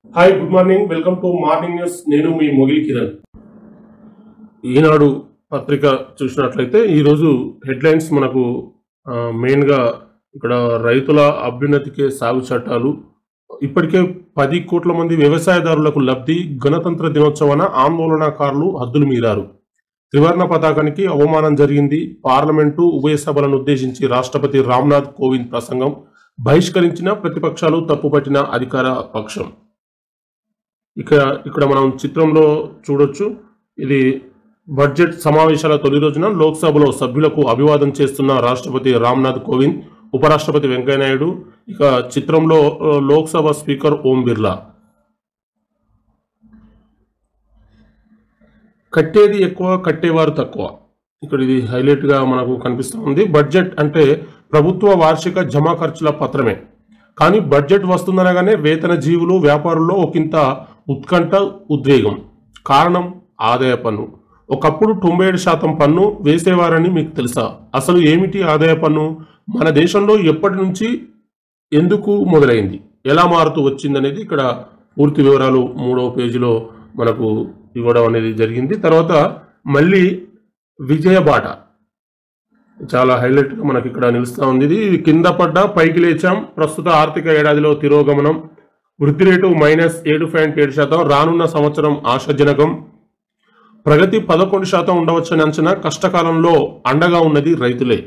hi good morning welcome to morning news నేను మీ మొగిలి కిరణ్ ఈనాడు పత్రిక చూసినట్లయితే ఈరోజు హెడ్లైన్స్ మనకు ఆ, మెయిన్గా ఇక్కడ రైతుల అభ్యున్నతికే సాగు చట్టాలు ఇప్పటికే పది కోట్ల మంది వ్యవసాయదారులకు లబ్ధి గణతంత్ర దినోత్సవాన ఆందోళనకారులు హద్దులు మీరారు త్రివర్ణ పతాకానికి అవమానం జరిగింది పార్లమెంటు ఉభయ సభలను ఉద్దేశించి రాష్ట్రపతి రామ్నాథ్ కోవింద్ ప్రసంగం బహిష్కరించిన ప్రతిపక్షాలు తప్పుపట్టిన అధికార పక్షం ఇక ఇక్కడ మనం చిత్రంలో చూడొచ్చు ఇది బడ్జెట్ సమావేశాల తొలి రోజున లోక్సభలో సభ్యులకు అభివాదం చేస్తున్న రాష్ట్రపతి రామ్నాథ్ కోవింద్ ఉపరాష్ట్రపతి వెంకయ్యనాయుడు ఇక చిత్రంలో ఆ, లోక్సభ స్పీకర్ ఓం బిర్లా కట్టేది ఎక్కువ కట్టేవారు తక్కువ ఇక్కడ ఇది హైలైట్ గా మనకు కనిపిస్తూ ఉంది బడ్జెట్ అంటే ప్రభుత్వ వార్షిక జమా ఖర్చుల పత్రమే కానీ బడ్జెట్ వస్తుందనగానే వేతన జీవులు వ్యాపారుల్లో ఒకంత ఉత్కంఠ ఉద్వేగం కారణం ఆదాయ పన్ను ఒకప్పుడు తొంభై ఏడు శాతం పన్ను వేసేవారని మీకు తెలుసా అసలు ఏమిటి ఆదాయ పన్ను మన దేశంలో ఎప్పటి నుంచి ఎందుకు మొదలైంది ఎలా మారుతూ వచ్చిందనేది ఇక్కడ పూర్తి వివరాలు మూడవ పేజీలో మనకు ఇవ్వడం అనేది జరిగింది తర్వాత మళ్ళీ విజయబాట చాలా హైలైట్ గా మనకి ఇక్కడ నిలుస్తా ఉంది ఇది ఇది కింద పడ్డ పైకి లేచాం ప్రస్తుత ఆర్థిక ఏడాదిలో తిరోగమనం వృద్ధి రేటు మైనస్ ఏడు పాయింట్ ఏడు శాతం రానున్న సంవత్సరం ఆశాజనకం ప్రగతి పదకొండు శాతం ఉండవచ్చని అంచనా కష్టకాలంలో అండగా ఉన్నది రైతులే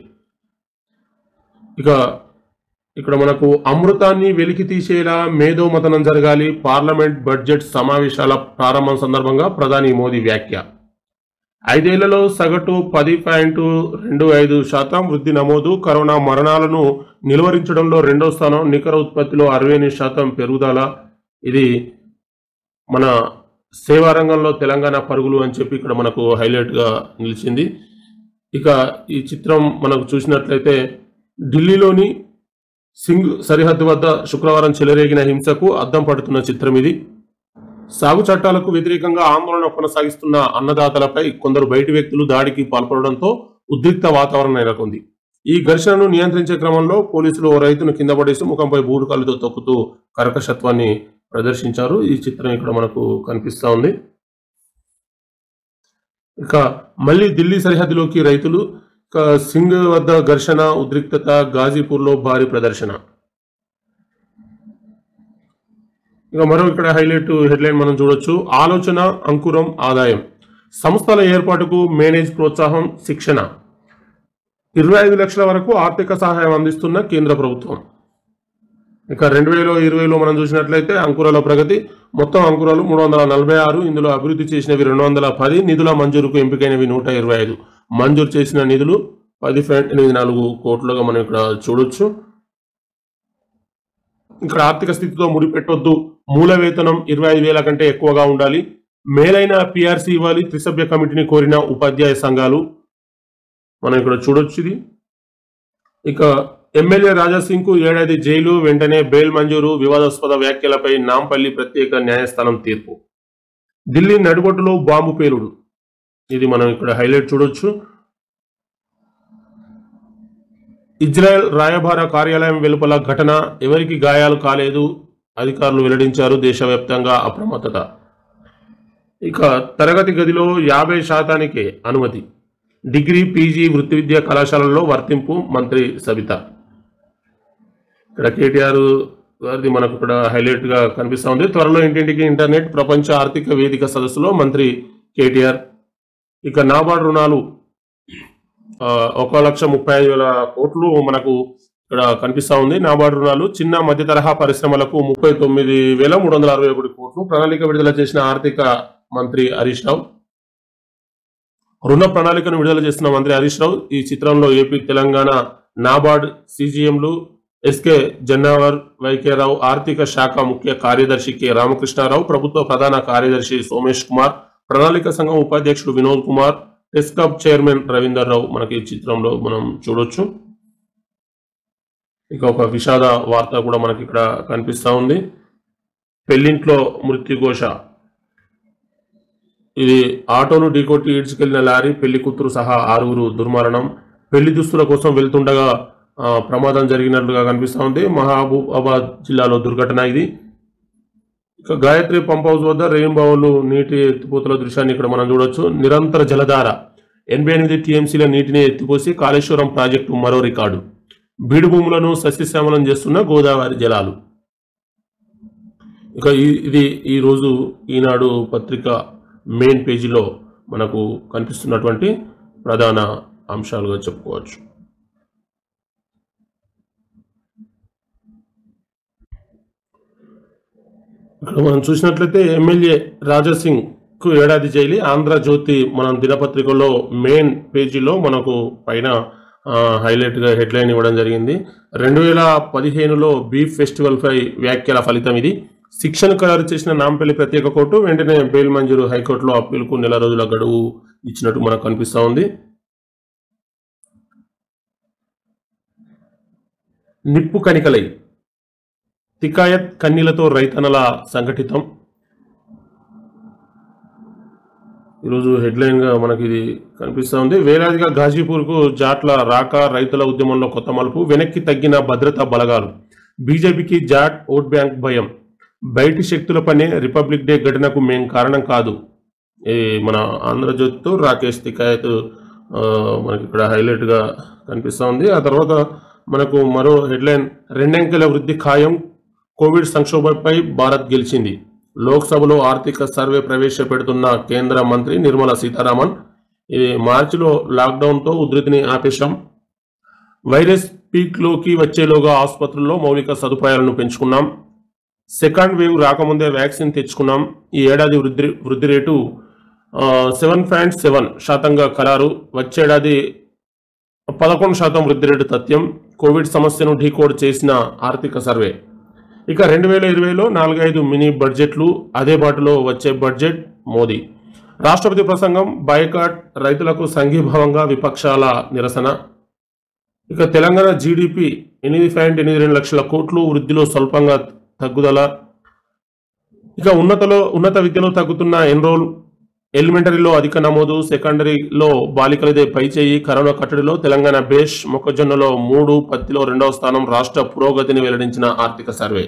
ఇక ఇక్కడ మనకు అమృతాన్ని వెలికి తీసేలా మేధోమతనం జరగాలి పార్లమెంట్ బడ్జెట్ సమావేశాల ప్రారంభం సందర్భంగా ప్రధాని మోదీ వ్యాఖ్య ఐదేళ్లలో సగటు పది పాయింట్ రెండు ఐదు శాతం వృద్ధి నమోదు కరోనా మరణాలను నిలువరించడంలో రెండో స్థానం నికర ఉత్పత్తిలో అరవై ఎనిమిది శాతం పెరుగుదల ఇది మన సేవా రంగంలో తెలంగాణ పరుగులు అని చెప్పి ఇక్కడ మనకు హైలైట్ గా నిలిచింది ఇక ఈ చిత్రం మనకు చూసినట్లయితే ఢిల్లీలోని సింగ్ సరిహద్దు వద్ద శుక్రవారం చెలరేగిన హింసకు అద్దం పడుతున్న చిత్రం ఇది సాగు చట్టాలకు వ్యతిరేకంగా ఆందోళన కొనసాగిస్తున్న అన్నదాతలపై కొందరు బయటి వ్యక్తులు దాడికి పాల్పడడంతో ఉద్రిక్త వాతావరణం నెలకొంది ఈ ఘర్షణను నియంత్రించే క్రమంలో పోలీసులు ఓ రైతును కింద పడేసి ముఖంపై బూరుకాలతో తొక్కుతూ కరకశత్వాన్ని ప్రదర్శించారు ఈ చిత్రం ఇక్కడ మనకు కనిపిస్తా ఉంది ఇక మళ్ళీ ఢిల్లీ సరిహద్దులోకి రైతులు ఇక సింగ్ వద్ద ఘర్షణ ఉద్రిక్తత గాజీపూర్లో భారీ ప్రదర్శన ఇక మరో ఇక్కడ హైలైట్ హెడ్లైన్ మనం చూడొచ్చు ఆలోచన అంకురం ఆదాయం సంస్థల ఏర్పాటుకు మేనేజ్ ప్రోత్సాహం శిక్షణ ఇరవై ఐదు లక్షల వరకు ఆర్థిక సహాయం అందిస్తున్న కేంద్ర ప్రభుత్వం ఇక రెండు వేల ఇరవైలో మనం చూసినట్లయితే అంకురాల ప్రగతి మొత్తం అంకురాలు మూడు వందల నలభై ఆరు ఇందులో అభివృద్ధి చేసినవి రెండు వందల పది నిధుల మంజూరుకు ఎంపికైనవి నూట ఇరవై ఐదు మంజూరు చేసిన నిధులు పది పాయింట్ ఎనిమిది నాలుగు కోట్లుగా మనం ఇక్కడ చూడొచ్చు ఇక్కడ ఆర్థిక స్థితితో ముడిపెట్టొద్దు మూల వేతనం ఇరవై ఐదు వేల కంటే ఎక్కువగా ఉండాలి మేలైన పిఆర్సీ ఇవ్వాలి త్రిసభ్య కమిటీని కోరిన ఉపాధ్యాయ సంఘాలు మనం ఇక్కడ చూడొచ్చు ఇది ఇక ఎమ్మెల్యే రాజాసింగ్ కు ఏడాది జైలు వెంటనే బెయిల్ మంజూరు వివాదాస్పద వ్యాఖ్యలపై నాంపల్లి ప్రత్యేక న్యాయస్థానం తీర్పు ఢిల్లీ నడిగొట్టులో బాంబు పేలుడు ఇది మనం ఇక్కడ హైలైట్ చూడొచ్చు ఇజ్రాయెల్ రాయబార కార్యాలయం వెలుపల ఘటన ఎవరికి గాయాలు కాలేదు అధికారులు వెల్లడించారు దేశవ్యాప్తంగా అప్రమత్తత ఇక తరగతి గదిలో యాభై శాతానికే అనుమతి డిగ్రీ పీజీ వృత్తి విద్యా కళాశాలల్లో వర్తింపు మంత్రి సబిత ఇక్కడ కేటీఆర్ గారిది మనకు ఇక్కడ హైలైట్ గా కనిపిస్తా ఉంది త్వరలో ఇంటింటికి ఇంటర్నెట్ ప్రపంచ ఆర్థిక వేదిక సదస్సులో మంత్రి కేటీఆర్ ఇక నాబార్డు రుణాలు ఆ, ఒక లక్ష ముప్పై ఐదు వేల కోట్లు మనకు ఇక్కడ కనిపిస్తా ఉంది నాబార్డు రుణాలు చిన్న మధ్య తరహా పరిశ్రమలకు ముప్పై తొమ్మిది వేల మూడు వందల అరవై ఒకటి కోట్లు ప్రణాళిక విడుదల చేసిన ఆర్థిక మంత్రి హరీష్ రావు రుణ ప్రణాళికను విడుదల చేసిన మంత్రి హరీష్ రావు ఈ చిత్రంలో ఏపీ తెలంగాణ నాబార్డ్ సిజిఎంలు ఎస్కే జన్నావర్ వైకే రావు ఆర్థిక శాఖ ముఖ్య కార్యదర్శి కె రామకృష్ణారావు ప్రభుత్వ ప్రధాన కార్యదర్శి సోమేష్ కుమార్ ప్రణాళిక సంఘం ఉపాధ్యక్షుడు వినోద్ కుమార్ టెస్కాప్ చైర్మన్ రవీందర్ రావు మనకి ఈ చిత్రంలో మనం చూడొచ్చు ఇక ఒక విషాద వార్త కూడా మనకి ఇక్కడ కనిపిస్తా ఉంది పెళ్లింట్లో మృత్యుఘోష ఇది ఆటోను ఢీకొట్టి ఈడ్చుకెళ్లిన లారీ పెళ్లి కూతురు సహా ఆరుగురు దుర్మరణం పెళ్లి దుస్తుల కోసం వెళ్తుండగా ఆ, ప్రమాదం జరిగినట్లుగా కనిపిస్తా ఉంది మహబూబాబాద్ జిల్లాలో దుర్ఘటన ఇది ఇక ఇక గాయత్రి పంప్ హౌస్ వద్ద రెయిన్బోలు నీటి ఎత్తిపోతల దృశ్యాన్ని ఇక్కడ మనం చూడొచ్చు నిరంతర జలధార ఎనభై ఎనిమిది టీఎంసీల నీటిని ఎత్తిపోసి కాళేశ్వరం ప్రాజెక్టు మరో రికార్డు బీడు భూములను సస్యశ్యామలం చేస్తున్న గోదావరి జలాలు ఇక ఈ- ఇది ఈరోజు ఈనాడు పత్రిక మెయిన్ పేజీలో మనకు కనిపిస్తున్నటువంటి ప్రధాన అంశాలుగా చెప్పుకోవచ్చు ఇక్కడ మనం చూసినట్లయితే ఎమ్మెల్యే రాజాసింగ్ కు ఏడాది జైలు ఆంధ్రజ్యోతి మనం దినపత్రికలో మెయిన్ పేజీలో మనకు పైన ఆ, హైలైట్గా హెడ్లైన్ ఇవ్వడం జరిగింది రెండు వేల పదిహేనులో బీఫ్ ఫెస్టివల్పై వ్యాఖ్యల ఫలితం ఇది శిక్షను ఖరారు చేసిన నాంపల్లి ప్రత్యేక కోర్టు వెంటనే బెయిల్ మంజూరు హైకోర్టులో అప్పీలుకు నెల రోజుల గడువు ఇచ్చినట్టు మనకు కనిపిస్తూ ఉంది నిప్పు కనికలై తికాయత్ కన్నీలతో రైతన్నల సంఘటితం ఈరోజు హెడ్లైన్గా మనకి ఇది కనిపిస్తూ ఉంది వేలాదిగా గాజీపూర్కు జాట్ల రాక రైతుల ఉద్యమంలో కొత్త మలుపు వెనక్కి తగ్గిన భద్రతా బలగాలు బీజేపీకి జాట్ ఓట్ బ్యాంక్ భయం బయటి శక్తుల పనే రిపబ్లిక్ డే ఘటనకు మేం కారణం కాదు ఈ మన ఆంధ్రజ్యోతితో రాకేష్ తికాయత్ ఆ, మనకి ఇక్కడ హైలైట్గా కనిపిస్తూ ఉంది ఆ తర్వాత మనకు మరో హెడ్లైన్ రెండంకెల వృద్ధి ఖాయం కోవిడ్ సంక్షోభంపై భారత్ గెలిచింది లోక్సభలో ఆర్థిక సర్వే ప్రవేశపెడుతున్న కేంద్ర మంత్రి నిర్మలా సీతారామన్ ఇది మార్చిలో లాక్డౌన్తో ఉధృతిని ఆపేశాం వైరస్ పీక్లోకి వచ్చేలోగా ఆసుపత్రుల్లో మౌలిక సదుపాయాలను పెంచుకున్నాం సెకండ్ వేవ్ రాకముందే వ్యాక్సిన్ తెచ్చుకున్నాం ఈ ఏడాది వృద్ధి వృద్ధి రేటు సెవెన్ పాయింట్ సెవెన్ శాతంగా ఖరారు వచ్చేడాది పదకొండు శాతం వృద్ధి రేటు తథ్యం కోవిడ్ సమస్యను ఢీకోడ్ చేసిన ఆర్థిక సర్వే ఇక రెండు వేల ఇరవైలో నాలుగైదు మినీ బడ్జెట్లు అదే బాటలో వచ్చే బడ్జెట్ మోదీ రాష్ట్రపతి ప్రసంగం బాయ్కాట్ రైతులకు సంఘీభావంగా విపక్షాల నిరసన ఇక తెలంగాణ జీడిపి ఎనిమిది పాయింట్ ఎనిమిది రెండు లక్షల కోట్లు వృద్ధిలో స్వల్పంగా తగ్గుదల ఇక ఉన్నతలో ఉన్నత విద్యలో తగ్గుతున్న ఎన్రోల్ ఎలిమెంటరీలో అధిక నమోదు సెకండరీలో బాలికలదే పై చేయి కరోనా కట్టడిలో తెలంగాణ బేష్ మొక్కజొన్నలో మూడు పత్తిలో రెండవ స్థానం రాష్ట్ర పురోగతిని వెల్లడించిన ఆర్థిక సర్వే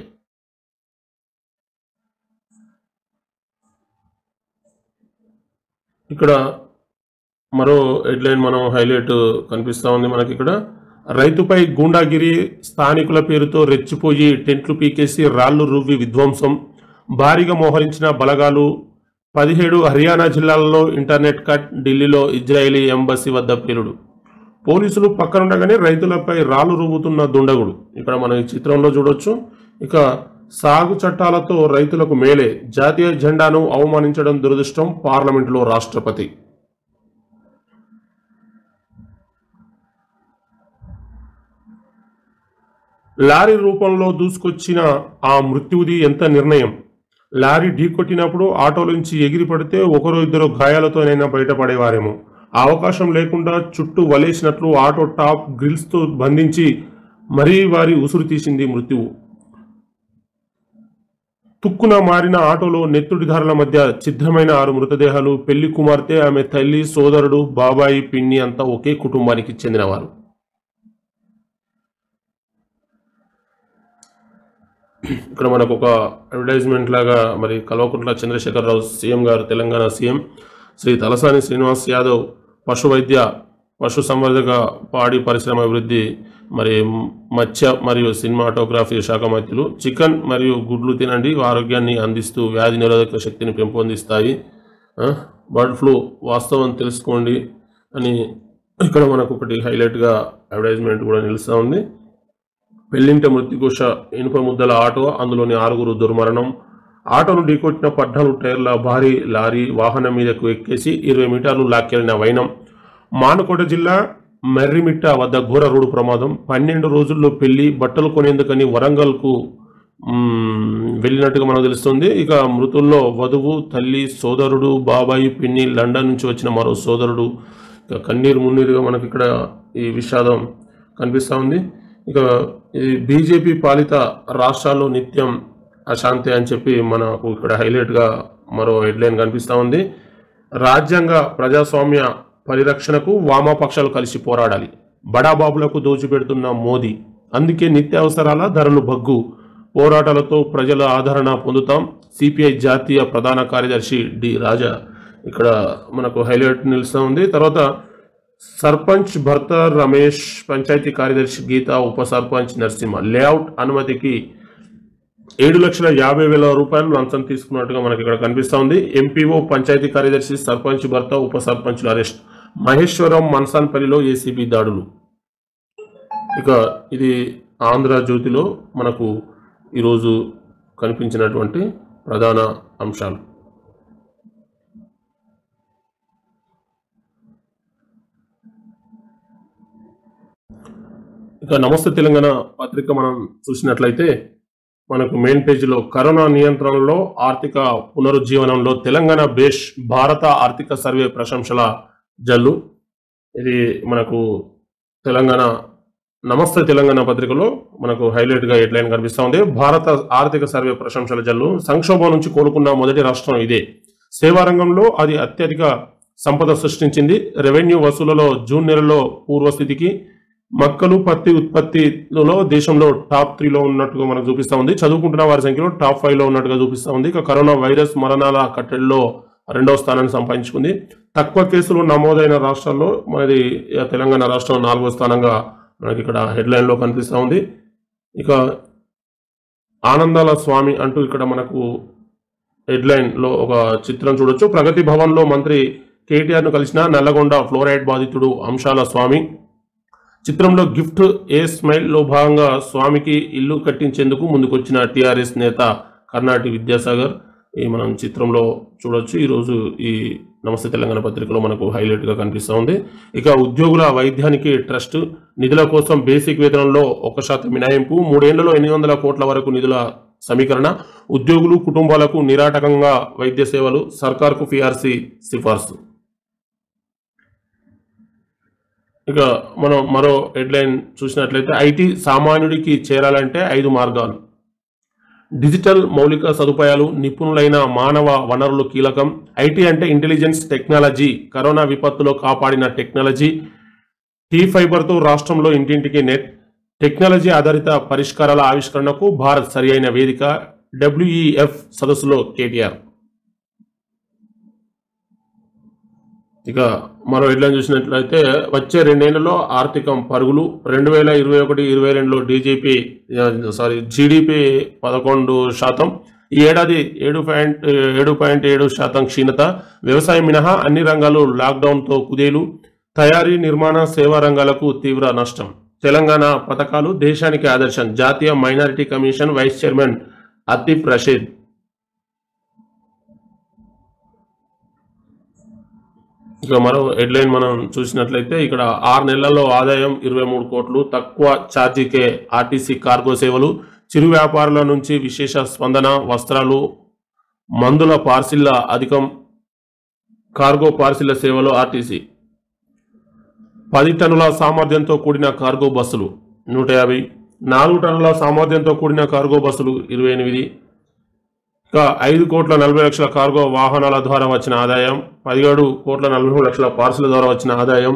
ఇక్కడ మరో హెడ్లైన్ మనం హైలైట్ కనిపిస్తా ఉంది మనకి ఇక్కడ రైతుపై గూండాగిరి స్థానికుల పేరుతో రెచ్చిపోయి టెంట్లు పీకేసి రాళ్లు రువ్వి విధ్వంసం భారీగా మోహరించిన బలగాలు పదిహేడు హర్యానా జిల్లాలలో ఇంటర్నెట్ కట్ ఢిల్లీలో ఇజ్రాయేలీ ఎంబసీ వద్ద పేలుడు పోలీసులు పక్కనుండగానే రైతులపై రాళ్లు రువ్వుతున్న దుండగుడు ఇక్కడ మనం ఈ చిత్రంలో చూడొచ్చు ఇక సాగు చట్టాలతో రైతులకు మేలే జాతీయ జెండాను అవమానించడం దురదృష్టం పార్లమెంటులో రాష్ట్రపతి లారీ రూపంలో దూసుకొచ్చిన ఆ మృత్యువుది ఎంత నిర్ణయం లారీ ఢీకొట్టినప్పుడు ఆటోలోంచి ఎగిరి పడితే ఒకరు ఇద్దరు గాయాలతోనైనా బయటపడేవారేమో ఆ అవకాశం లేకుండా చుట్టూ వలేసినట్లు ఆటో టాప్ గ్రిల్స్తో బంధించి మరీ వారి ఉసురు తీసింది మృత్యువు తుక్కున మారిన ఆటోలో నెత్తుడిదారుల మధ్య ఛిద్రమైన ఆరు మృతదేహాలు పెళ్లి కుమార్తె ఆమె తల్లి సోదరుడు బాబాయి పిన్ని అంతా ఒకే కుటుంబానికి చెందినవారు ఇక్కడ మనకు ఒక అడ్వర్టైజ్మెంట్ లాగా మరి కల్వకుంట్ల చంద్రశేఖరరావు సీఎం గారు తెలంగాణ సీఎం శ్రీ తలసాని శ్రీనివాస్ యాదవ్ పశు వైద్య పశు సంవర్ధక పాడి పరిశ్రమ అభివృద్ధి మరి మత్స్య మరియు సినిమాటోగ్రఫీ శాఖ మంత్రులు చికెన్ మరియు గుడ్లు తినండి ఆరోగ్యాన్ని అందిస్తూ వ్యాధి నిరోధక శక్తిని పెంపొందిస్తాయి ఆ, బర్డ్ ఫ్లూ వాస్తవం తెలుసుకోండి అని ఇక్కడ మనకు ఒకటి హైలైట్గా అడ్వర్టైజ్మెంట్ కూడా నిలుస్తూ ఉంది పెళ్లింట మృత్యుకోశ ఇనుప ముద్దల ఆటో అందులోని ఆరుగురు దుర్మరణం ఆటోను ఢీకొట్టిన పద్నాలుగు టైర్ల భారీ లారీ వాహనం మీదకు ఎక్కేసి ఇరవై మీటర్లు లాక్కెళ్లిన వైనం మానుకోట జిల్లా మర్రిమిట్ట వద్ద ఘోర రోడ్డు ప్రమాదం పన్నెండు రోజుల్లో పెళ్లి బట్టలు కొనేందుకని వరంగల్కు మ్, వెళ్ళినట్టుగా మనకు తెలుస్తుంది ఇక మృతుల్లో వధువు తల్లి సోదరుడు బాబాయి పిన్ని లండన్ నుంచి వచ్చిన మరో సోదరుడు ఇక కన్నీరు మున్నీరుగా మనకి ఇక్కడ ఈ విషాదం కనిపిస్తూ ఉంది ఇక ఈ బీజేపీ పాలిత రాష్ట్రాల్లో నిత్యం అశాంతి అని చెప్పి మనకు ఇక్కడ హైలైట్గా మరో హెడ్లైన్ కనిపిస్తూ ఉంది రాజ్యాంగ ప్రజాస్వామ్య పరిరక్షణకు వామపక్షాలు కలిసి పోరాడాలి బడాబాబులకు దోచిపెడుతున్న మోదీ అందుకే నిత్యావసరాల ధరలు బగ్గు పోరాటాలతో ప్రజల ఆదరణ పొందుతాం సిపిఐ జాతీయ ప్రధాన కార్యదర్శి డి రాజా ఇక్కడ మనకు హైలైట్ నిలుస్తూ ఉంది తర్వాత సర్పంచ్ భర్త రమేష్ పంచాయతీ కార్యదర్శి గీత ఉప సర్పంచ్ నరసింహ లేఅవుట్ అనుమతికి ఏడు లక్షల యాభై వేల రూపాయలు లంచం తీసుకున్నట్టుగా మనకి ఇక్కడ కనిపిస్తా ఉంది ఎంపీఓ పంచాయతీ కార్యదర్శి సర్పంచ్ భర్త ఉప సర్పంచ్ల అరెస్ట్ మహేశ్వరం మన్సాన్పల్లిలో ఏసీబీ దాడులు ఇక ఇది ఆంధ్ర జ్యోతిలో మనకు ఈరోజు కనిపించినటువంటి ప్రధాన అంశాలు ఇక నమస్తే తెలంగాణ పత్రిక మనం చూసినట్లయితే మనకు మెయిన్ పేజీలో కరోనా నియంత్రణలో ఆర్థిక పునరుజ్జీవనంలో తెలంగాణ బేష్ భారత ఆర్థిక సర్వే ప్రశంసల జల్లు ఇది మనకు తెలంగాణ నమస్తే తెలంగాణ పత్రికలో మనకు హైలైట్ గా హెడ్లైన్ కనిపిస్తా ఉంది భారత ఆర్థిక సర్వే ప్రశంసల జల్లు సంక్షోభం నుంచి కోలుకున్న మొదటి రాష్ట్రం ఇదే సేవా రంగంలో అది అత్యధిక సంపద సృష్టించింది రెవెన్యూ వసూలలో జూన్ నెలలో పూర్వస్థితికి మక్కలు పత్తి ఉత్పత్తిలో దేశంలో టాప్ త్రీలో ఉన్నట్టుగా మనకు చూపిస్తా ఉంది చదువుకుంటున్న వారి సంఖ్యలో టాప్ ఫైవ్ లో ఉన్నట్టుగా చూపిస్తా ఉంది ఇక కరోనా వైరస్ మరణాల కట్టడిలో రెండవ స్థానాన్ని సంపాదించుకుంది తక్కువ కేసులు నమోదైన రాష్ట్రాల్లో మనది ఆ, తెలంగాణ రాష్ట్రం నాలుగో స్థానంగా మనకి ఇక్కడ హెడ్లైన్ లో కనిపిస్తా ఉంది ఇక ఆనందాల స్వామి అంటూ ఇక్కడ మనకు హెడ్లైన్ లో ఒక చిత్రం చూడొచ్చు ప్రగతి భవన్ లో మంత్రి కేటీఆర్ ను కలిసిన నల్లగొండ ఫ్లోరైడ్ బాధితుడు అంశాల స్వామి చిత్రంలో గిఫ్ట్ ఏ స్మైల్ లో భాగంగా స్వామికి ఇల్లు కట్టించేందుకు ముందుకొచ్చిన టిఆర్ఎస్ నేత కర్ణాటి విద్యాసాగర్ ఈ మనం చిత్రంలో చూడొచ్చు ఈరోజు ఈ నమస్తే తెలంగాణ పత్రికలో మనకు హైలైట్ గా కనిపిస్తూ ఉంది ఇక ఉద్యోగుల వైద్యానికి ట్రస్ట్ నిధుల కోసం బేసిక్ వేతనంలో ఒక శాతం మినహాయింపు మూడేళ్లలో ఎనిమిది వందల కోట్ల వరకు నిధుల సమీకరణ ఉద్యోగులు కుటుంబాలకు నిరాటకంగా వైద్య సేవలు సర్కార్కు ఫిఆర్సి సిఫార్సు ఇక మనం మరో హెడ్లైన్ చూసినట్లయితే ఐటీ సామాన్యుడికి చేరాలంటే ఐదు మార్గాలు డిజిటల్ మౌలిక సదుపాయాలు నిపుణులైన మానవ వనరులు కీలకం ఐటీ అంటే ఇంటెలిజెన్స్ టెక్నాలజీ కరోనా విపత్తులో కాపాడిన టెక్నాలజీ టీ ఫైబర్తో రాష్ట్రంలో ఇంటింటికి నెట్ టెక్నాలజీ ఆధారిత పరిష్కారాల ఆవిష్కరణకు భారత్ సరి అయిన వేదిక డబ్ల్యూఈఎఫ్ సదస్సులో కేటీఆర్ ఇక మరో హెడ్లైన్ చూసినట్లయితే వచ్చే రెండేళ్లలో ఆర్థికం పరుగులు రెండు వేల ఇరవై ఒకటి ఇరవై రెండులో డీజీపీ సారీ జీడిపి పదకొండు శాతం ఈ ఏడాది ఏడు పాయింట్ ఏడు పాయింట్ ఏడు శాతం క్షీణత వ్యవసాయం మినహా అన్ని రంగాలు లాక్డౌన్తో కుదేలు తయారీ నిర్మాణ సేవా రంగాలకు తీవ్ర నష్టం తెలంగాణ పథకాలు దేశానికి ఆదర్శం జాతీయ minority commission vice chairman Atif Rashid ఇక మరో హెడ్లైన్ మనం చూసినట్లయితే ఇక్కడ ఆరు నెలల్లో ఆదాయం ఇరవై మూడు కోట్లు తక్కువ ఛార్జీకే ఆర్టీసీ కార్గో సేవలు చిరు వ్యాపారుల నుంచి విశేష స్పందన వస్త్రాలు మందుల పార్సిళ్ల అధికం కార్గో పార్సిళ్ల సేవలు ఆర్టీసీ పది టన్నుల సామర్థ్యంతో కూడిన కార్గో బస్సులు నూట యాభై నాలుగు టన్నుల సామర్థ్యంతో కూడిన కార్గో బస్సులు ఇరవై ఎనిమిది ఇక ఐదు కోట్ల నలభై లక్షల కార్గో వాహనాల ద్వారా వచ్చిన ఆదాయం పదిహేడు కోట్ల నలభై మూడు లక్షల పార్సుల ద్వారా వచ్చిన ఆదాయం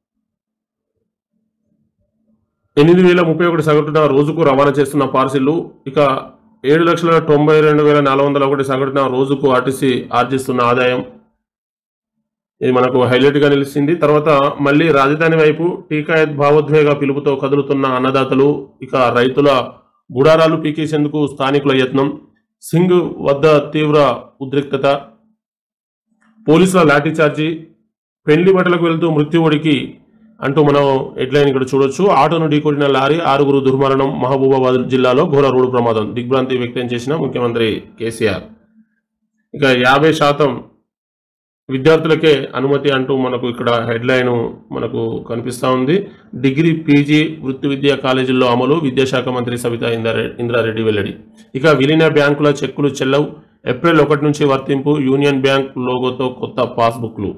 ఎనిమిది వేల ముప్పై ఒకటి సగటున రోజుకు రవాణా చేస్తున్న పార్సిళ్లు ఇక ఏడు లక్షల తొంభై రెండు వేల నాలుగు వందల ఒకటి సగటున రోజుకు ఆర్టీసీ ఆర్జిస్తున్న ఆదాయం ఇది మనకు హైలైట్ గా నిలిచింది తర్వాత మళ్ళీ రాజధాని వైపు టీకాయత్ భావోద్వేగ పిలుపుతో కదులుతున్న అన్నదాతలు ఇక రైతుల గుడారాలు పీకేసేందుకు స్థానికుల యత్నం సింగ్ వద్ద తీవ్ర ఉద్రిక్తత పోలీసుల లాఠీచార్జి పెళ్లి బట్టలకు వెళ్తూ మృత్యువుడికి అంటూ మనం హెడ్లైన్ ఇక్కడ చూడొచ్చు ఆటోను ఢీకొట్టిన లారీ ఆరుగురు దుర్మరణం మహబూబాబాద్ జిల్లాలో ఘోర రోడ్డు ప్రమాదం దిగ్భ్రాంతి వ్యక్తం చేసిన ముఖ్యమంత్రి కేసీఆర్ ఇక యాభై శాతం విద్యార్థులకే అనుమతి అంటూ మనకు ఇక్కడ హెడ్లైన్ మనకు కనిపిస్తా ఉంది డిగ్రీ పీజీ వృత్తి విద్యా కాలేజీల్లో అమలు విద్యాశాఖ మంత్రి సవితా ఇందారె- ఇంద్రారెడ్డి వెల్లడి ఇక విలీన బ్యాంకుల చెక్కులు చెల్లవు ఏప్రిల్ ఒకటి నుంచి వర్తింపు యూనియన్ బ్యాంక్ లోగోతో కొత్త పాస్బుక్లు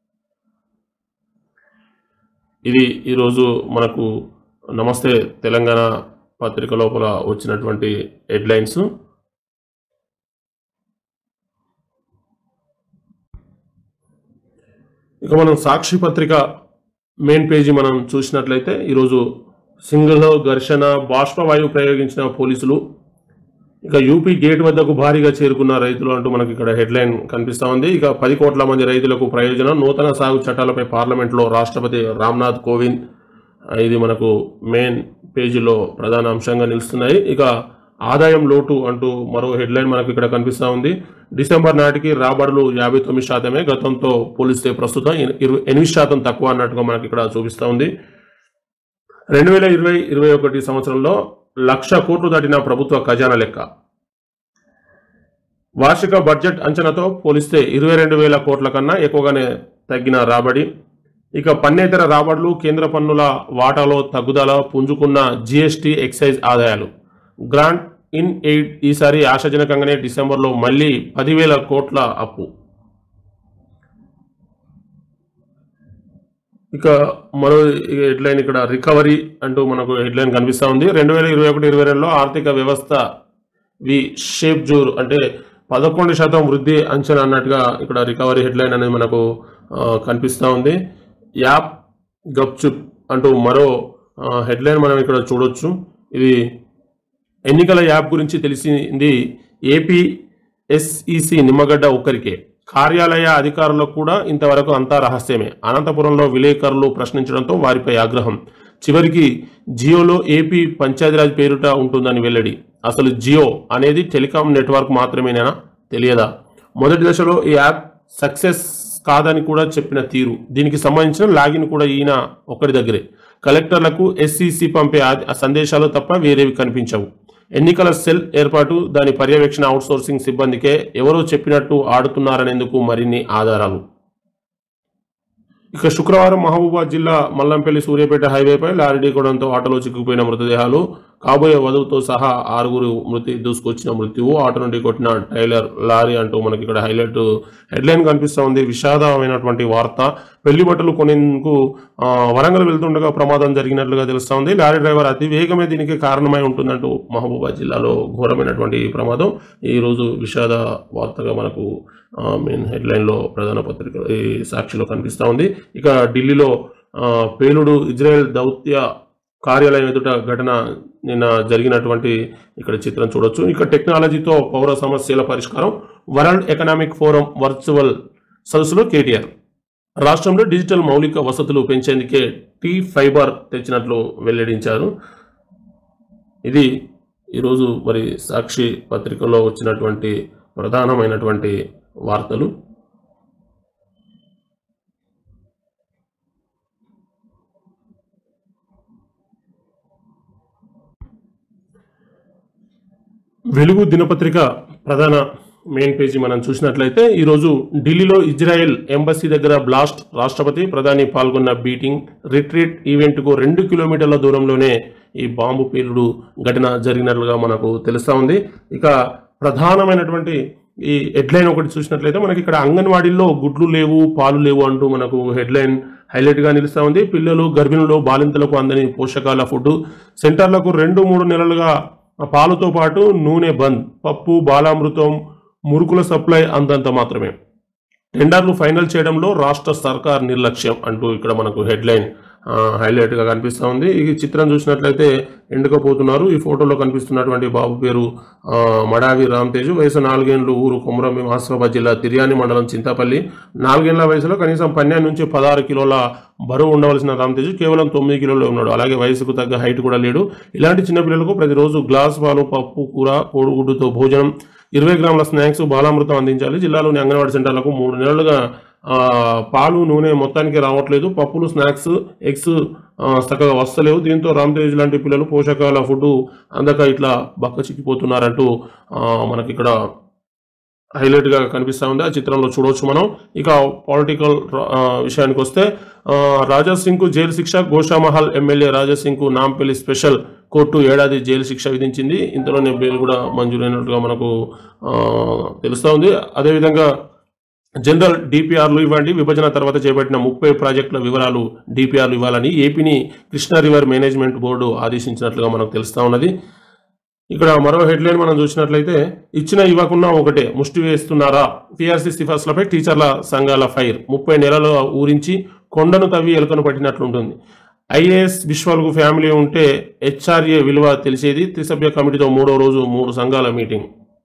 ఇది ఈరోజు మనకు నమస్తే తెలంగాణ పత్రిక లోపల వచ్చినటువంటి హెడ్లైన్స్ ఇక మనం సాక్షి పత్రిక మెయిన్ పేజీ మనం చూసినట్లయితే ఈరోజు సింగిల్లో ఘర్షణ బాష్పవాయువు ప్రయోగించిన పోలీసులు ఇక యూపీ గేట్ వద్దకు భారీగా చేరుకున్న రైతులు అంటూ మనకి ఇక్కడ హెడ్లైన్ కనిపిస్తా ఉంది ఇక పది కోట్ల మంది రైతులకు ప్రయోజనం నూతన సాగు చట్టాలపై పార్లమెంట్లో రాష్ట్రపతి రామ్నాథ్ కోవింద్ ఆ, ఇది మనకు మెయిన్ పేజీలో ప్రధాన అంశంగా నిలుస్తున్నాయి ఇక ఆదాయం లోటు అంటూ మరో హెడ్లైన్ మనకు ఇక్కడ కనిపిస్తా ఉంది డిసెంబర్ నాటికి రాబడులు యాభై తొమ్మిది శాతమే గతంతో పోలిస్తే ప్రస్తుతం ఎన్- ఇరవై ఎనిమిది శాతం తక్కువ అన్నట్టుగా మనకి ఇక్కడ చూపిస్తా ఉంది రెండు వేల ఇరవై ఇరవై ఒకటి సంవత్సరంలో లక్ష కోట్లు దాటిన ప్రభుత్వ ఖజానా లెక్క వార్షిక బడ్జెట్ అంచనాతో పోలిస్తే ఇరవై రెండు వేల కోట్ల కన్నా ఎక్కువగానే తగ్గిన రాబడి ఇక పన్నేతర రాబడులు కేంద్ర పన్నుల వాటాలో తగ్గుదల పుంజుకున్న జీఎస్టీ ఎక్సైజ్ ఆదాయాలు గ్రాంట్ ఇన్ ఎయిడ్ ఈసారి ఆశాజనకంగానే డిసెంబర్లో మళ్ళీ పదివేల కోట్ల అప్పు ఇక మరో హెడ్లైన్ ఇక్కడ రికవరీ అంటూ మనకు హెడ్లైన్ కనిపిస్తా ఉంది రెండు వేల ఇరవై ఒకటి ఇరవై రెండులో ఆర్థిక వ్యవస్థ వి షేప్ జూర్ అంటే పదకొండు శాతం వృద్ధి అంచనా అన్నట్టుగా ఇక్కడ రికవరీ హెడ్లైన్ అనేది మనకు ఆ, కనిపిస్తా ఉంది యాప్ గప్చుప్ అంటూ మరో ఆ, హెడ్లైన్ మనం ఇక్కడ చూడొచ్చు ఇది ఎన్నికల యాప్ గురించి తెలిసింది ఏపీ ఎస్ఈసి నిమ్మగడ్డ ఒక్కరికే కార్యాలయ అధికారులకు కూడా ఇంతవరకు అంతా రహస్యమే అనంతపురంలో విలేకరులు ప్రశ్నించడంతో వారిపై ఆగ్రహం చివరికి జియోలో ఏపీ పంచాయతీరాజ్ పేరుట ఉంటుందని వెల్లడి అసలు జియో అనేది టెలికాం నెట్వర్క్ మాత్రమేనా తెలియదా మొదటి దశలో ఈ యాప్ సక్సెస్ కాదని కూడా చెప్పిన తీరు దీనికి సంబంధించిన లాగిన్ కూడా ఈయన ఒక్కడి దగ్గరే కలెక్టర్లకు ఎస్సీసీ పంపే ఆ సందేశాలు తప్ప వేరేవి కనిపించవు ఎన్నికల సెల్ ఏర్పాటు దాని పర్యవేక్షణ అవుట్సోర్సింగ్ సిబ్బందికే ఎవరో చెప్పినట్టు ఆడుతున్నారనేందుకు మరిన్ని ఆధారాలు ఇక శుక్రవారం మహబూబాద్ జిల్లా మల్లంపల్లి సూర్యాపేట హైవేపై లారీ ఢీకొనడంతో ఆటోలో చిక్కుపోయిన మృతదేహాలు కాబోయే వధువుతో సహా ఆరుగురు మృతి దూసుకొచ్చిన మృత్యువు ఆటో నుండి కొట్టిన టైలర్ లారీ అంటూ మనకి ఇక్కడ హైలైట్ హెడ్లైన్ కనిపిస్తా ఉంది విషాదమైనటువంటి వార్త పెళ్లి బట్టలు కొనేందుకు ఆ, వరంగల్ వెళ్తుండగా ప్రమాదం జరిగినట్లుగా తెలుస్తా ఉంది లారీ డ్రైవర్ అతి వేగమే దీనికి కారణమై ఉంటుందంటూ మహబూబాద్ జిల్లాలో ఘోరమైనటువంటి ఈ ప్రమాదం ఈ రోజు విషాద వార్తగా మనకు మెయిన్ హెడ్లైన్లో ప్రధాన పత్రిక ఈ సాక్షిలో కనిపిస్తా ఉంది ఇక ఢిల్లీలో ఆ, పేలుడు ఇజ్రాయెల్ దౌత్య కార్యాలయం ఎదుట ఘటన నిన్న జరిగినటువంటి ఇక్కడ చిత్రం చూడొచ్చు ఇక టెక్నాలజీతో పౌర సమస్యల పరిష్కారం వరల్డ్ ఎకనామిక్ ఫోరం వర్చువల్ సదస్సులో కేటీఆర్ రాష్ట్రంలో డిజిటల్ మౌలిక వసతులు పెంచేందుకే టీ ఫైబర్ తెచ్చినట్లు వెల్లడించారు ఇది ఈరోజు మరి సాక్షి పత్రికలో వచ్చినటువంటి ప్రధానమైనటువంటి వార్తలు వెలుగు దినపత్రిక ప్రధాన మెయిన్ పేజీ మనం చూసినట్లయితే ఈరోజు ఢిల్లీలో ఇజ్రాయెల్ ఎంబసీ దగ్గర బ్లాస్ట్ రాష్ట్రపతి ప్రధాని పాల్గొన్న బీటింగ్ రిట్రీట్ ఈవెంట్కు రెండు కిలోమీటర్ల దూరంలోనే ఈ బాంబు పేలుడు ఘటన జరిగినట్లుగా మనకు తెలుస్తా ఉంది ఇక ప్రధానమైనటువంటి ఈ హెడ్లైన్ ఒకటి చూసినట్లయితే మనకి ఇక్కడ అంగన్వాడీల్లో గుడ్లు లేవు పాలు లేవు అంటూ మనకు హెడ్లైన్ హైలైట్ గా నిలుస్తా ఉంది పిల్లలు గర్భిణులు బాలింతలకు అందని పోషకాల ఫుడ్ సెంటర్లకు రెండు మూడు నెలలుగా పాలతో పాటు నూనె బంద్ పప్పు బాలామృతం మురుకుల సప్లై అంతంత మాత్రమే టెండర్లు ఫైనల్ చేయడంలో రాష్ట్ర సర్కార్ నిర్లక్ష్యం అంటూ ఇక్కడ మనకు హెడ్లైన్ హైలైట్ గా కనిపిస్తా ఉంది ఈ చిత్రం చూసినట్లయితే ఎండుకపోతున్నారు ఈ ఫోటోలో కనిపిస్తున్నటువంటి బాబు పేరు ఆ, మడావి రామ్తేజు వయసు నాలుగేండ్లు ఊరు కొమరం ఆసిఫాబాద్ జిల్లా తిర్యాని మండలం చింతపల్లి నాలుగేళ్ల వయసులో కనీసం పన్నెండు నుంచి పదహారు కిలోల బరువు ఉండవలసిన రామ్తేజు కేవలం తొమ్మిది కిలోలో ఉన్నాడు అలాగే వయసుకు తగ్గ హైట్ కూడా లేడు ఇలాంటి చిన్నపిల్లలకు ప్రతిరోజు గ్లాస్ పాలు పప్పు కూర కోడిగుడ్డుతో భోజనం ఇరవై గ్రాముల స్నాక్స్ బాలామృతం అందించాలి జిల్లాలోని అంగన్వాడీ సెంటర్లకు మూడు నెలలుగా ఆ, పాలు నూనె మొత్తానికి రావట్లేదు పప్పులు స్నాక్స్ ఎగ్స్ ఆ, చక్కగా వస్తలేవు దీంతో రామ్తేజ్ లాంటి పిల్లలు పోషకాల ఫుడ్ అందక ఇట్లా బక్క చిక్కిపోతున్నారంటూ ఆ, మనకి ఇక్కడ హైలైట్ గా కనిపిస్తా ఉంది ఆ చిత్రంలో చూడవచ్చు మనం ఇక పొలిటికల్ విషయానికి వస్తే ఆ, రాజా సింగ్ కు జైలు శిక్ష గోషామహల్ ఎమ్మెల్యే రాజా సింగ్ కు నాంపల్లి స్పెషల్ కోర్టు ఏడాది జైలు శిక్ష విధించింది ఇంతలోనే బెయిల్ కూడా మంజూరైనట్టుగా మనకు ఆ, తెలుస్తా ఉంది అదేవిధంగా జనరల్ డిపిఆర్లు ఇవ్వండి విభజన తర్వాత చేపట్టిన ముప్పై ప్రాజెక్టుల వివరాలు డిపిఆర్లు ఇవ్వాలని ఏపీని కృష్ణా రివర్ మేనేజ్మెంట్ బోర్డు ఆదేశించినట్లుగా మనకు తెలుస్తా ఉన్నది ఇక్కడ మరో హెడ్లైన్ మనం చూసినట్లయితే ఇచ్చిన ఇవ్వకున్నా ఒకటే ముష్టి వేస్తున్నారా పిఆర్సీ సిఫార్సులపై టీచర్ల సంఘాల ఫైర్ ముప్పై నెలల ఊరించి కొండను తవ్వి ఎలుకను పట్టినట్లుంటుంది ఐఏఎస్ విశ్వాలకు ఫ్యామిలీ ఉంటే హెచ్ఆర్ఏ విలువ తెలిసేది త్రిసభ్య కమిటీతో మూడో రోజు మూడు సంఘాల మీటింగ్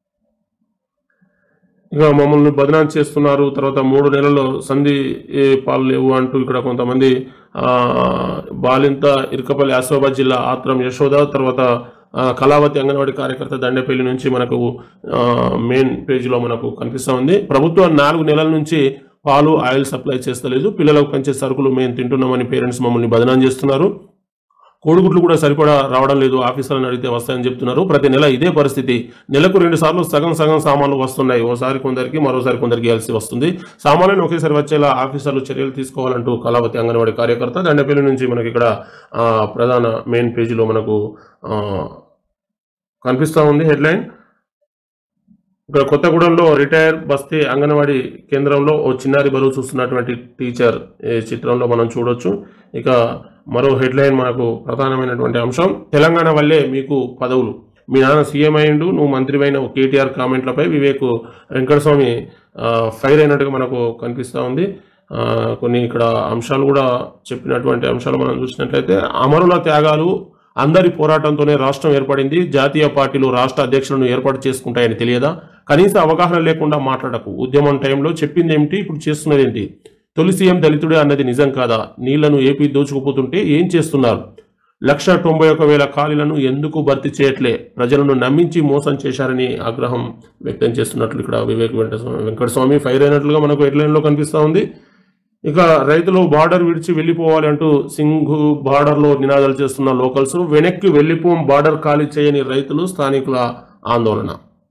ఇక మమ్మల్ని బదనాం చేస్తున్నారు తర్వాత మూడు నెలల్లో సంధి ఏ, పాలు లేవు అంటూ ఇక్కడ కొంతమంది ఆ, బాలింత ఇరకపల్లి ఆసిఫాబాద్ జిల్లా ఆత్రం యశోద తర్వాత ఆ, కళావతి అంగన్వాడీ కార్యకర్త దండేపల్లి నుంచి మనకు ఆ, మెయిన్ పేజీలో మనకు కనిపిస్తూ ఉంది ప్రభుత్వం నాలుగు నెలల నుంచి పాలు ఆయిల్ సప్లై చేస్తలేదు పిల్లలకు పెంచే సరుకులు మేము తింటున్నామని పేరెంట్స్ మమ్మల్ని బదనాం చేస్తున్నారు కోడిగుడ్లు కూడా సరిపడా రావడం లేదు ఆఫీసర్లను అడిగితే వస్తాయని చెప్తున్నారు ప్రతి నెల ఇదే పరిస్థితి నెలకు రెండు సార్లు సగం సగం సామాన్లు వస్తున్నాయి ఓసారి కొందరికి మరోసారి కొందరికి ఇవ్వాల్సి వస్తుంది సామాన్లను ఒకేసారి వచ్చేలా ఆఫీసర్లు చర్యలు తీసుకోవాలంటూ కళావతి అంగన్వాడీ కార్యకర్త దండపల్లి నుంచి మనకి ఇక్కడ ఆ, ప్రధాన మెయిన్ పేజీలో మనకు ఆ, కనిపిస్తూ ఉంది హెడ్లైన్ ఇక్కడ కొత్తగూడెంలో రిటైర్ బస్తీ అంగన్వాడీ కేంద్రంలో ఓ చిన్నారి బరువు చూస్తున్నటువంటి టీచర్ ఈ చిత్రంలో మనం చూడొచ్చు ఇక మరో హెడ్లైన్ మనకు ప్రధానమైనటువంటి అంశం తెలంగాణ వల్లే మీకు పదవులు మీ నాన్న సీఎం అయిండు నువ్వు మంత్రివైన కేటీఆర్ కామెంట్లపై వివేక్ వెంకటస్వామి ఆ, ఫైర్ అయినట్టుగా మనకు కనిపిస్తూ ఉంది ఆ, కొన్ని ఇక్కడ అంశాలు కూడా చెప్పినటువంటి అంశాలు మనం చూసినట్లయితే అమరుల త్యాగాలు అందరి పోరాటంతోనే రాష్ట్రం ఏర్పడింది జాతీయ పార్టీలు రాష్ట్ర అధ్యక్షులను ఏర్పాటు చేసుకుంటాయని తెలియదా కనీస అవగాహన లేకుండా మాట్లాడకు ఉద్యమం టైంలో చెప్పింది ఏమిటి ఇప్పుడు చేస్తున్నది ఏంటి తొలి సీఎం దళితుడే అన్నది నిజం కాదా నీళ్లను ఏపీ దోచుకుపోతుంటే ఏం చేస్తున్నారు లక్ష తొంభై ఒక వేల ఖాళీలను ఎందుకు భర్తీ చేయట్లే ప్రజలను నమ్మించి మోసం చేశారని ఆగ్రహం వ్యక్తం చేస్తున్నట్లు ఇక్కడ వివేక్ వెంకటస్వామి వెంకటస్వామి ఫైర్ అయినట్లుగా మనకు హెడ్లైన్లో కనిపిస్తూ ఉంది ఇక రైతులు బార్డర్ విడిచి వెళ్ళిపోవాలి అంటూ సింఘు బార్డర్లో నినాదాలు చేస్తున్న లోకల్స్ వెనక్కి వెళ్ళిపోం బార్డర్ ఖాళీ చేయని రైతులు స్థానికుల ఆందోళన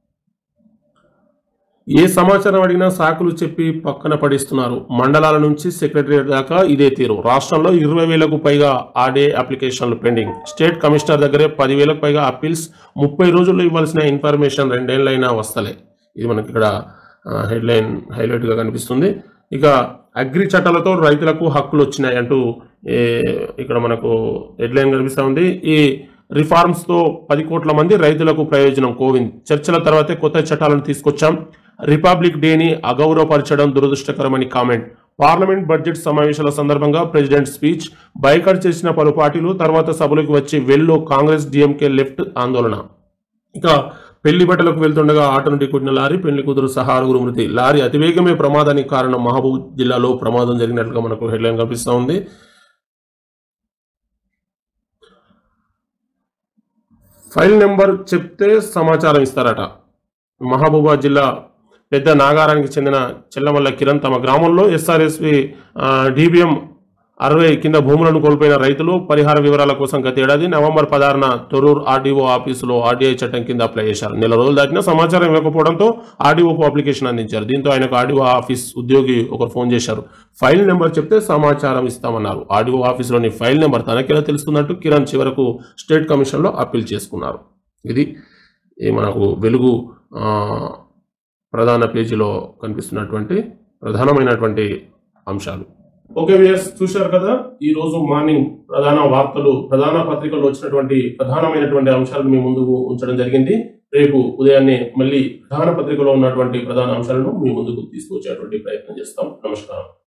ఏ సమాచారం అడిగినా సాకులు చెప్పి పక్కన పడిస్తున్నారు మండలాల నుంచి సెక్రటరియట్ దాకా ఇదే తీరు రాష్ట్రంలో ఇరవై వేలకు పైగా ఆర్డే అప్లికేషన్లు పెండింగ్ స్టేట్ కమిషనర్ దగ్గరే పదివేలకు పైగా అప్పీల్స్ ముప్పై రోజుల్లో ఇవ్వాల్సిన ఇన్ఫర్మేషన్ రెండేళ్లైనా వస్తలే ఇది మనకి ఇక్కడ హెడ్లైన్ హైలైట్గా కనిపిస్తుంది ఇక అగ్రి చట్టాలతో రైతులకు హక్కులు వచ్చినాయి అంటూ ఏ, ఇక్కడ మనకు హెడ్లైన్ కనిపిస్తూ ఉంది ఈ రిఫార్మ్స్తో పది కోట్ల మంది రైతులకు ప్రయోజనం కోవింద్ చర్చల తర్వాతే కొత్త చట్టాలను తీసుకొచ్చాం రిపబ్లిక్ డేని అగౌరవపరచడం దురదృష్టకరమని కామెంట్ పార్లమెంట్ బడ్జెట్ సమావేశాల సందర్భంగా ప్రెసిడెంట్ స్పీచ్ బైకట్ చేసిన పలు పార్టీలు తర్వాత సభలకు వచ్చి వెల్లో కాంగ్రెస్ డిఎంకే లెఫ్ట్ ఆందోళన ఇక పెళ్లి బట్టలకు వెళ్తుండగా ఆటో నుండి కొట్టిన లారీ పెళ్లి కూతురు సహా ఆరుగురు మృతి లారీ అతివేగమే ప్రమాదానికి కారణం మహబూబ్ జిల్లాలో ప్రమాదం జరిగినట్లుగా మనకు హెడ్లైన్ కనిపిస్తూ ఉంది ఫైల్ నెంబర్ చెప్తే సమాచారం ఇస్తారట మహబూబాద్ జిల్లా పెద్ద నాగారానికి చెందిన చెల్లమల్ల కిరణ్ తమ గ్రామంలో ఎస్ఆర్ఎస్పి డిబిఎం అరవై కింద భూములను కోల్పోయిన రైతులు పరిహార వివరాల కోసం గత ఏడాది నవంబర్ పదహారున తొరూర్ ఆర్డీఓ ఆఫీసులో ఆర్డీఐ చట్టం కింద అప్లై చేశారు నెల రోజులు దాటినా సమాచారం ఇవ్వకపోవడంతో ఆర్డీఓకు అప్లికేషన్ అందించారు దీంతో ఆయనకు ఆర్డీఓ ఆఫీస్ ఉద్యోగి ఒకరు ఫోన్ చేశారు ఫైల్ నెంబర్ చెప్తే సమాచారం ఇస్తామన్నారు ఆర్డీఓ ఆఫీసులోని ఫైల్ నెంబర్ తనకెలా తెలుస్తున్నట్టు కిరణ్ చివరకు స్టేట్ కమిషన్లో అప్పీల్ చేసుకున్నారు ఇది ఈ మనకు వెలుగు ఆ, ప్రధాన పేజీలో కనిపిస్తున్నటువంటి ప్రధానమైనటువంటి అంశాలు ఓకే వియర్స్ చూశారు కదా ఈ రోజు మార్నింగ్ ప్రధాన వార్తలు ప్రధాన పత్రికల్లో వచ్చినటువంటి ప్రధానమైనటువంటి అంశాలను మీ ముందుకు ఉంచడం జరిగింది రేపు ఉదయాన్నే మళ్ళీ ప్రధాన పత్రికలో ఉన్నటువంటి ప్రధాన అంశాలను మీ ముందుకు తీసుకొచ్చేటువంటి ప్రయత్నం చేస్తాం నమస్కారం